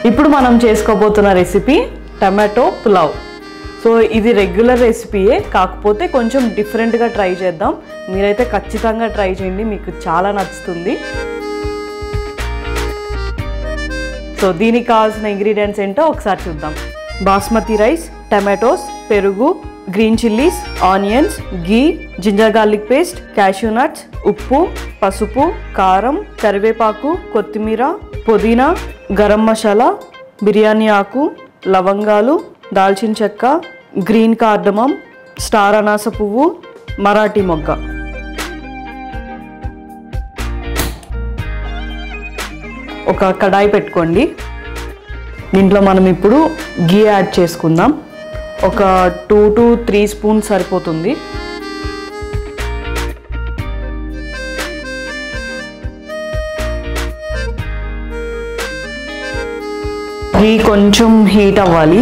ఇప్పుడు మనం చేసుకోబోతున్న రెసిపీ టమాటో పులావ్ సో ఇది రెగ్యులర్ రెసిపీయే కాకపోతే కొంచెం డిఫరెంట్గా ట్రై చేద్దాం మీరైతే ఖచ్చితంగా ట్రై చేయండి మీకు చాలా నచ్చుతుంది సో దీనికి కావాల్సిన ఇంగ్రీడియంట్స్ ఏంటో ఒకసారి చూద్దాం బాస్మతి రైస్ టమాటోస్ పెరుగు green chillies onions ghee ginger garlic paste cashew nuts ఉప్పు పసుపు కారం కరివేపాకు కొత్తిమీర పుదీనా గరం మసాలా బిర్యానీ ఆకు లవంగాలు దాల్చిన చెక్క గ్రీన్ కార్డమం స్టార్ అనాస పువ్వు మరాఠీ మొగ్గ ఒక కడాయి పెట్టుకోండి దీంట్లో మనం ఇప్పుడు గీ యాడ్ చేసుకుందాం ఒక టూ టు త్రీ స్పూన్స్ సరిపోతుంది గీ కొంచెం హీట్ అవ్వాలి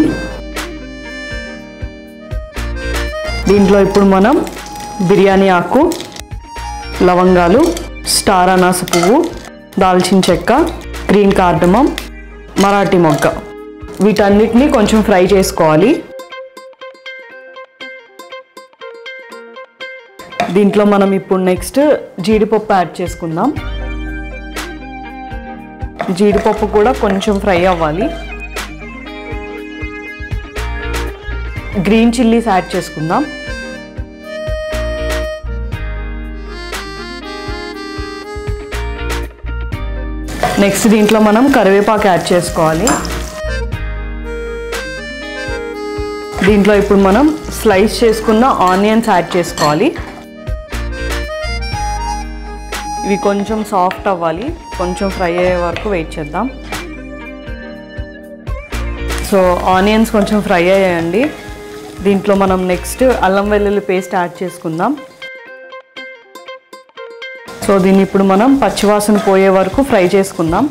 దీంట్లో ఇప్పుడు మనం బిర్యానీ ఆకు లవంగాలు స్టార్ అనాస పువ్వు దాల్చిన చెక్క గ్రీన్ కార్డమం మరాఠీ మొగ్గ వీటన్నిటిని కొంచెం ఫ్రై చేసుకోవాలి దీంట్లో మనం ఇప్పుడు నెక్స్ట్ జీడిపప్పు యాడ్ చేసుకుందాం జీడిపప్పు కూడా కొంచెం ఫ్రై అవ్వాలి గ్రీన్ చిల్లీస్ యాడ్ చేసుకుందాం నెక్స్ట్ దీంట్లో మనం కరివేపాకు యాడ్ చేసుకోవాలి దీంట్లో ఇప్పుడు మనం స్లైస్ చేసుకున్న ఆనియన్స్ యాడ్ చేసుకోవాలి ఇవి కొంచెం సాఫ్ట్ అవ్వాలి కొంచెం ఫ్రై అయ్యే వరకు వెయిట్ చేద్దాం సో ఆనియన్స్ కొంచెం ఫ్రై అయ్యాయండి దీంట్లో మనం నెక్స్ట్ అల్లం వెల్లుల్లి పేస్ట్ యాడ్ చేసుకుందాం సో దీన్ని ఇప్పుడు మనం పచ్చివాసన పోయే వరకు ఫ్రై చేసుకుందాం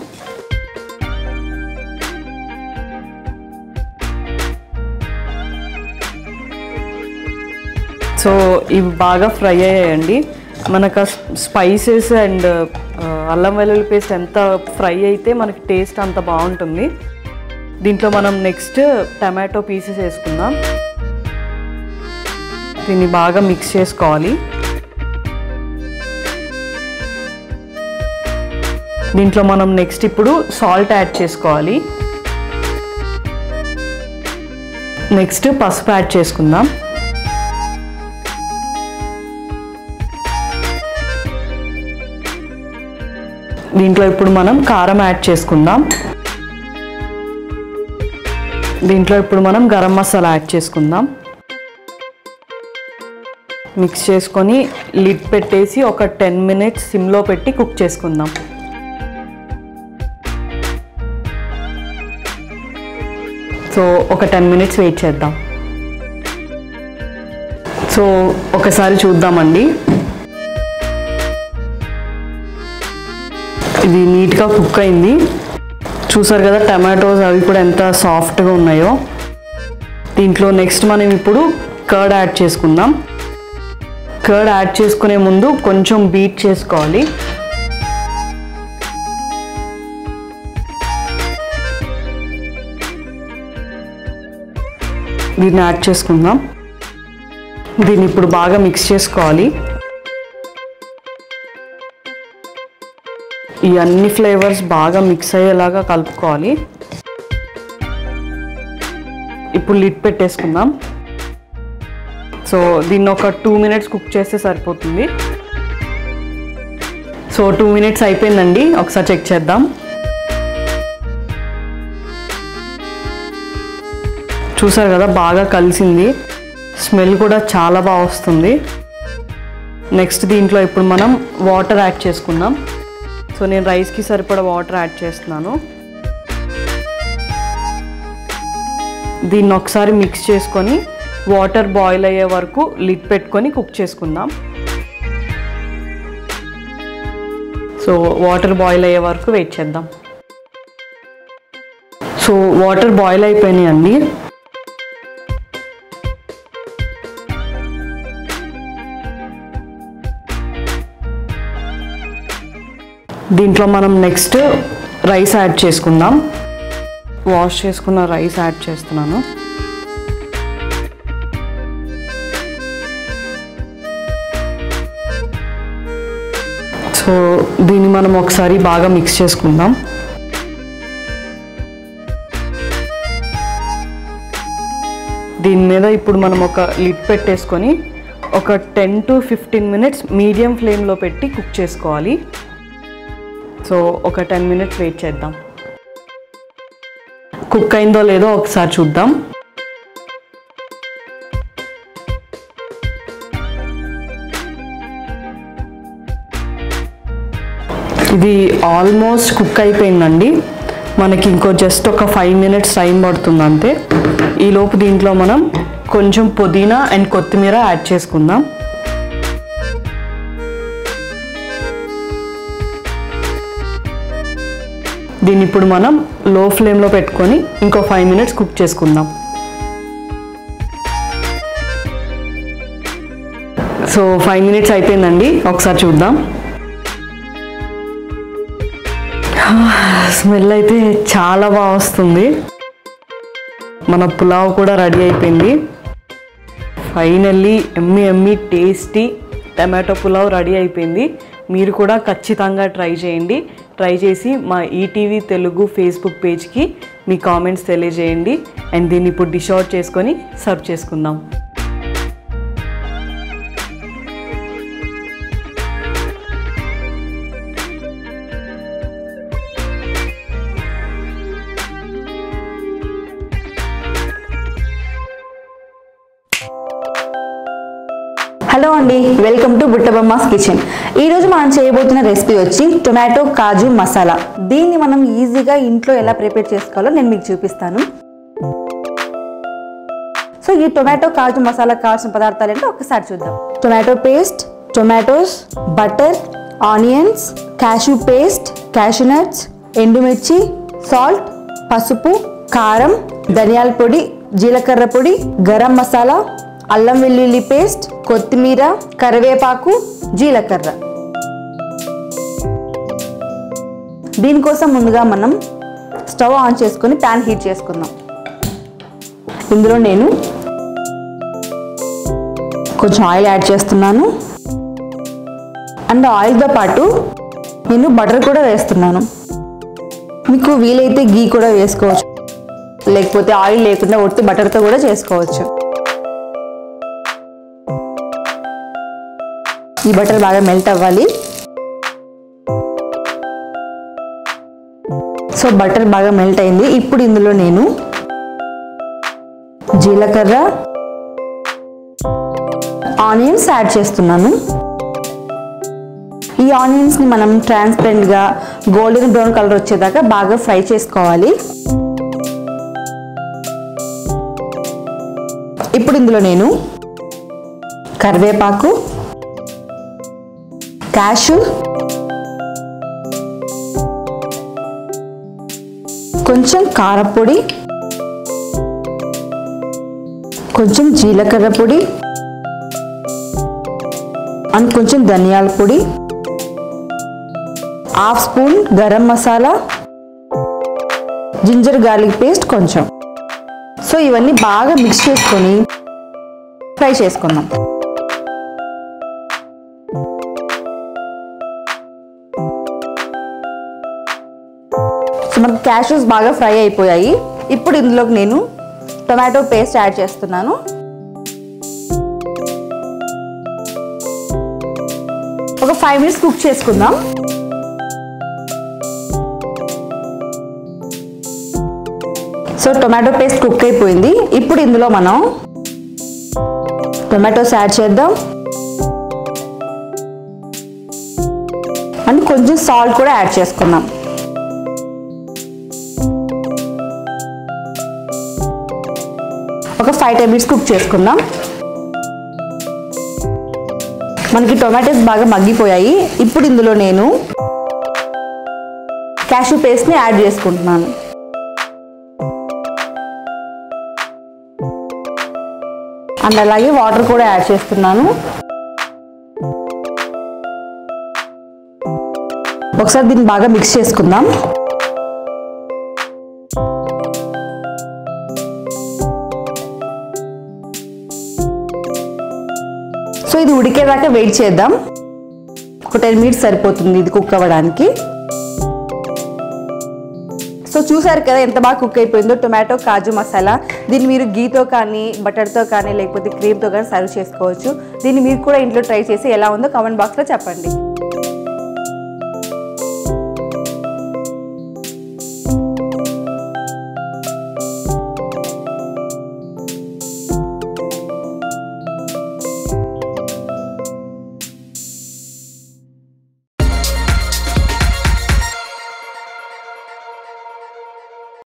సో ఇవి బాగా ఫ్రై అయ్యాయండి మనకు స్పైసెస్ అండ్ అల్లం వెల్లుల్లి పేస్ట్ ఎంత ఫ్రై అయితే మనకి టేస్ట్ అంత బాగుంటుంది దీంట్లో మనం నెక్స్ట్ టమాటో పీసెస్ వేసుకుందాం దీన్ని బాగా మిక్స్ చేసుకోవాలి దీంట్లో మనం నెక్స్ట్ ఇప్పుడు సాల్ట్ యాడ్ చేసుకోవాలి నెక్స్ట్ పసుపు యాడ్ చేసుకుందాం దీంట్లో ఇప్పుడు మనం కారం యాడ్ చేసుకుందాం దీంట్లో ఇప్పుడు మనం గరం మసాలా యాడ్ చేసుకుందాం మిక్స్ చేసుకొని లిడ్ పెట్టేసి ఒక టెన్ మినిట్స్ సిమ్లో పెట్టి కుక్ చేసుకుందాం సో ఒక టెన్ మినిట్స్ వెయిట్ చేద్దాం సో ఒకసారి చూద్దామండి ఇది నీట్గా కుక్ అయింది చూసారు కదా టమాటోస్ అవి కూడా ఎంత సాఫ్ట్గా ఉన్నాయో దీంట్లో నెక్స్ట్ మనం ఇప్పుడు కర్డ్ యాడ్ చేసుకుందాం కర్డ్ యాడ్ చేసుకునే ముందు కొంచెం బీట్ చేసుకోవాలి దీన్ని యాడ్ చేసుకుందాం దీన్ని ఇప్పుడు బాగా మిక్స్ చేసుకోవాలి ఈ అన్ని ఫ్లేవర్స్ బాగా మిక్స్ అయ్యేలాగా కలుపుకోవాలి ఇప్పుడు లిడ్ పెట్టేసుకుందాం సో దీన్ని ఒక టూ మినిట్స్ కుక్ చేస్తే సరిపోతుంది సో టూ మినిట్స్ అయిపోయిందండి ఒకసారి చెక్ చేద్దాం చూసారు కదా బాగా కలిసింది స్మెల్ కూడా చాలా బాగా వస్తుంది నెక్స్ట్ దీంట్లో ఇప్పుడు మనం వాటర్ యాడ్ చేసుకుందాం సో నేను రైస్కి సరిపడా వాటర్ యాడ్ చేస్తున్నాను దీన్ని ఒకసారి మిక్స్ చేసుకొని వాటర్ బాయిల్ అయ్యే వరకు లిడ్ పెట్టుకొని కుక్ చేసుకుందాం సో వాటర్ బాయిల్ అయ్యే వరకు వెయిట్ చేద్దాం సో వాటర్ బాయిల్ అయిపోయినాయండి దీంట్లో మనం నెక్స్ట్ రైస్ యాడ్ చేసుకుందాం వాష్ చేసుకున్న రైస్ యాడ్ చేస్తున్నాను సో దీన్ని మనం ఒకసారి బాగా మిక్స్ చేసుకుందాం దీని మీద ఇప్పుడు మనం ఒక లిడ్ పెట్టేసుకొని ఒక ten to fifteen minutes medium ఫ్లేమ్లో పెట్టి కుక్ చేసుకోవాలి సో ఒక టెన్ మినిట్స్ వెయిట్ చేద్దాం కుక్ అయిందో లేదో ఒకసారి చూద్దాం ఇది ఆల్మోస్ట్ కుక్ అయిపోయిందండి మనకి ఇంకో జస్ట్ ఒక ఫైవ్ మినిట్స్ టైం పడుతుంది అంతే ఈలోపు దీంట్లో మనం కొంచెం పుదీనా అండ్ కొత్తిమీర యాడ్ చేసుకుందాం దీన్ని ఇప్పుడు మనం లో ఫ్లేమ్లో పెట్టుకొని ఇంకో ఫైవ్ మినిట్స్ కుక్ చేసుకుందాం సో ఫైవ్ మినిట్స్ అయిపోయిందండి ఒకసారి చూద్దాం స్మెల్ అయితే చాలా బాగా వస్తుంది మన పులావ్ కూడా రెడీ అయిపోయింది finally yummy yummy tasty tomato pulao ready అయిపోయింది మీరు కూడా ఖచ్చితంగా ట్రై చేయండి ట్రై చేసి మా ఈటీవీ తెలుగు ఫేస్బుక్ పేజ్కి మీ కామెంట్స్ తెలియజేయండి అండ్ దీన్ని ఇప్పుడు డిష్ అవుట్ చేసుకొని సర్వ్ చేసుకుందాం హలో అండి వెల్కమ్ టు బుట్టబొమ్మస్ కిచెన్ ఈ రోజు మనం చేయబోతున్న రెసిపీ వచ్చి టొమాటో కాజు మసాలా దీన్ని మనం ఈజీగా ఇంట్లో ఎలా ప్రిపేర్ చేసుకోవాలో నేను మీకు చూపిస్తాను సో ఈ టొమాటో కాజు మసాలా కావాల్సిన పదార్థాలు ఏంటో ఒకసారి చూద్దాం tomato paste tomatoes butter onions cashew paste cashew nuts ఎండుమిర్చి సాల్ట్ పసుపు కారం ధనియాల పొడి జీలకర్ర పొడి గరం మసాలా అల్లం వెల్లుల్లి పేస్ట్ కొత్తిమీర కరివేపాకు జీలకర్ర దీనికోసం ముందుగా మనం స్టవ్ ఆన్ చేసుకొని ప్యాన్ హీట్ చేసుకుందాం ఇందులో నేను కొంచెం ఆయిల్ యాడ్ చేస్తున్నాను అండ్ ఆయిల్తో పాటు నేను బటర్ కూడా వేస్తున్నాను మీకు వీలైతే గీ కూడా వేసుకోవచ్చు లేకపోతే ఆయిల్ లేకుండా ఒట్టి బటర్తో కూడా చేసుకోవచ్చు ఈ బటర్ బాగా మెల్ట్ అవ్వాలి సో బటర్ బాగా మెల్ట్ అయింది ఇప్పుడు ఇందులో నేను జీలకర్ర ఆనియన్స్ యాడ్ చేస్తున్నాను ఈ ఆనియన్స్ని మనం ట్రాన్స్పరెంట్గా గోల్డెన్ బ్రౌన్ కలర్ వచ్చేదాకా బాగా ఫ్రై చేసుకోవాలి ఇప్పుడు ఇందులో నేను కరివేపాకు క్యాషు కొంచెం కారపొడి కొంచెం జీలకర్ర పొడి అండ్ కొంచెం ధనియాల పొడి half spoon garam masala ginger garlic paste కొంచెం సో ఇవన్నీ బాగా మిక్స్ చేసుకొని ఫ్రై చేసుకుందాం సో మనకు క్యాషూస్ బాగా ఫ్రై అయిపోయాయి ఇప్పుడు ఇందులోకి నేను టొమాటో పేస్ట్ యాడ్ చేస్తున్నాను ఒక ఫైవ్ మినిట్స్ కుక్ చేసుకుందాం సో టొమాటో పేస్ట్ కుక్ అయిపోయింది ఇప్పుడు ఇందులో మనం టొమాటోస్ యాడ్ చేద్దాం అండ్ కొంచెం సాల్ట్ కూడా యాడ్ చేసుకుందాం ఒక ఫైవ్ టెన్ మినిట్స్ కుక్ చేసుకుందాం మనకి టొమాటోస్ బాగా మగ్గిపోయాయి ఇప్పుడు ఇందులో నేను క్యాషూ పేస్ట్ని యాడ్ చేసుకుంటున్నాను అండ్ అలాగే వాటర్ కూడా యాడ్ చేస్తున్నాను ఒకసారి దీన్ని బాగా మిక్స్ చేసుకుందాం ఇది ఉడికేదాకా వెయిట్ చేద్దాం ఒక టెన్ మినిట్స్ సరిపోతుంది ఇది కుక్ అవ్వడానికి సో చూసారు కదా ఎంత బాగా కుక్ అయిపోయిందో టొమాటో కాజు మసాలా దీన్ని మీరు గీతో కానీ బటర్తో కానీ లేకపోతే క్రీమ్తో కానీ సర్వ్ చేసుకోవచ్చు దీన్ని మీరు కూడా ఇంట్లో ట్రై చేసి ఎలా ఉందో కామెంట్ బాక్స్లో చెప్పండి